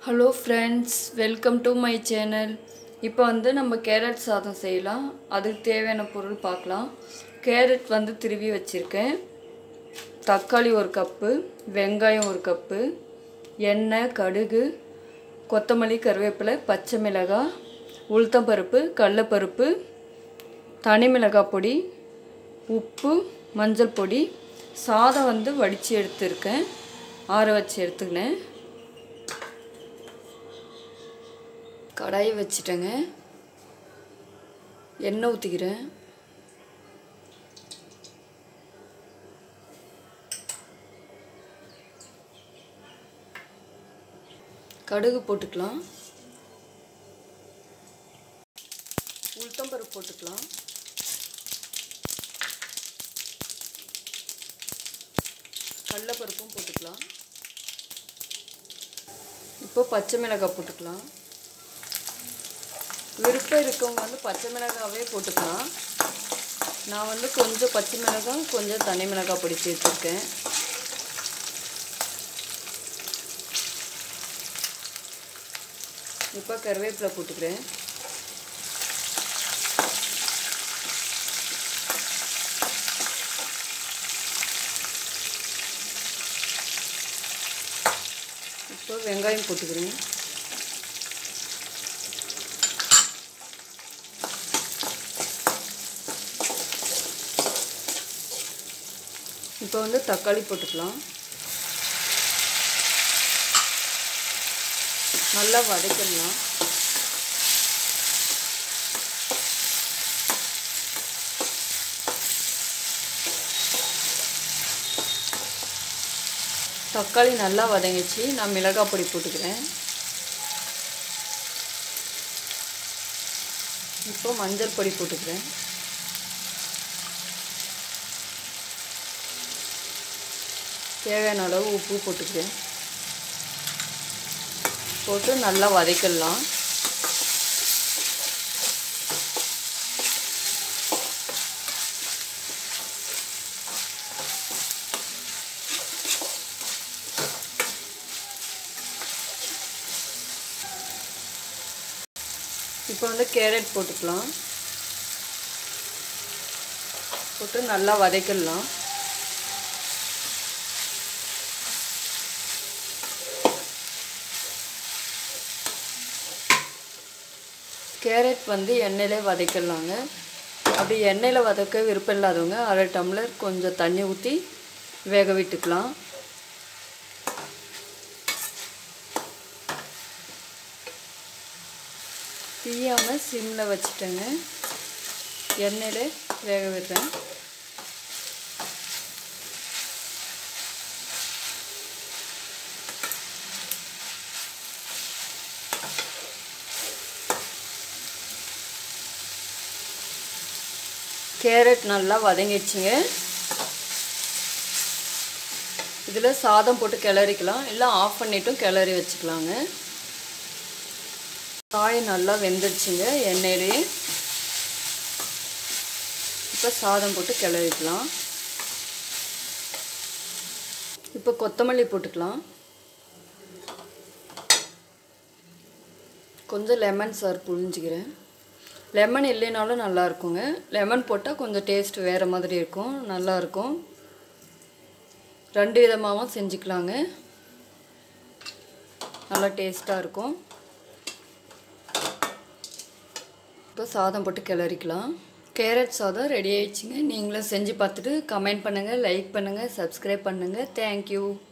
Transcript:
hello friends welcome to my channel இப்போ வந்து நம்ம கேரட் சாதம் செய்யலாம் அதுக்கு தேவையான பொருள் பார்க்கலாம் கேரட் வந்து திருவி வச்சுருக்கேன் தக்காளி ஒரு கப்பு வெங்காயம் ஒரு கப்பு எண்ணெய் கடுகு கொத்தமல்லி கருவேப்பிலை பச்சை மிளகாய் உளுத்தம்பருப்பு கடலப்பருப்பு தனி மிளகாய் பொடி உப்பு மஞ்சள் பொடி சாதம் வந்து வடித்து எடுத்துருக்கேன் ஆற வச்சு எடுத்துக்கினேன் கடாயை வச்சுட்டேங்க எண்ணெய் ஊற்றிக்கிறேன் கடுகு போட்டுக்கலாம் உளுத்தம்பருப்பு போட்டுக்கலாம் கடலப்பருப்பும் போட்டுக்கலாம் இப்போ பச்சை மிளகாய் போட்டுக்கலாம் விருப்பம் இருக்கவங்க வந்து பச்சை மிளகாவே போட்டுக்கலாம் நான் வந்து கொஞ்சம் பச்சை மிளகாய் கொஞ்சம் தனி மிளகாய் பொடி சேர்த்துருக்கேன் இப்போ கருவேப்பிலை போட்டுக்கிறேன் இப்போ வெங்காயம் போட்டுக்கிறேன் இப்போ வந்து தக்காளி போட்டுக்கலாம் நல்லா வதக்கிடலாம் தக்காளி நல்லா வதங்கிச்சு நான் மிளகாய் பொடி போட்டுக்கிறேன் இப்போ மஞ்சள் பொடி போட்டுக்கிறேன் தேவையான அளவு உப்பு போட்டுக்கிறேன் போட்டு நல்லா வதக்கிடலாம் இப்போ வந்து கேரட் போட்டுக்கலாம் போட்டு நல்லா வதக்கிடலாம் கேரட் வந்து எண்ணெயிலே வதக்கிடலாங்க அப்படி எண்ணெயில் வதக்க விருப்பம் இல்லாதவங்க அரை டம்ளர் கொஞ்சம் தண்ணி ஊற்றி வேக விட்டுக்கலாம் தீயாமல் சிம்மில் வச்சுட்டேங்க எண்ணெயில் வேக விடுறேன் கேரட் நல்லா வதங்கிடுச்சுங்க இதில் சாதம் போட்டு கிளறிக்கலாம் இல்லை ஆஃப் பண்ணிட்டும் கிளறி வச்சுக்கலாங்க காய் நல்லா வெந்துடுச்சுங்க எண்ணெயிலே இப்போ சாதம் போட்டு கிளறிக்கலாம் இப்போ கொத்தமல்லி போட்டுக்கலாம் கொஞ்சம் லெமன் சார் புழிஞ்சிக்கிறேன் லெமன் இல்லைனாலும் நல்லா இருக்குங்க லெமன் போட்டால் கொஞ்சம் டேஸ்ட் வேறு மாதிரி இருக்கும் நல்லாயிருக்கும் ரெண்டு விதமாகவும் செஞ்சுக்கலாங்க நல்லா டேஸ்ட்டாக இருக்கும் இப்போ சாதம் போட்டு கிளறிக்கலாம் கேரட் சாதம் ரெடி ஆயிடுச்சுங்க நீங்களும் செஞ்சு பார்த்துட்டு கமெண்ட் பண்ணுங்கள் லைக் பண்ணுங்கள் சப்ஸ்கிரைப் பண்ணுங்கள் தேங்க்யூ